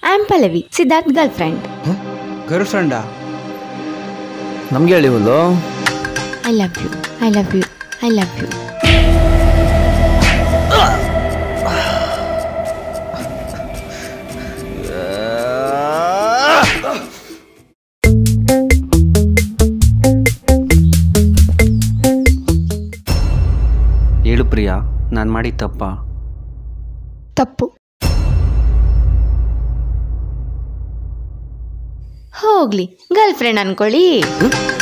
I am Pallavi Siddharth girlfriend ಗರ್ಲ್ ಫ್ರೆಂಡಾ ನಮ್ಗೆ ಹೇಳಿ ಹುಲ್ಲು I love you I love you I love you ಹೇಳು ಪ್ರಿಯಾ ನಾನು ಮಾಡಿದ ತಪ್ಪ ತಪ್ಪು ಹೋಗ್ಲಿ ಗರ್ಲ್ ಫ್ರೆಂಡ್ ಅನ್ಕೊಳ್ಳಿ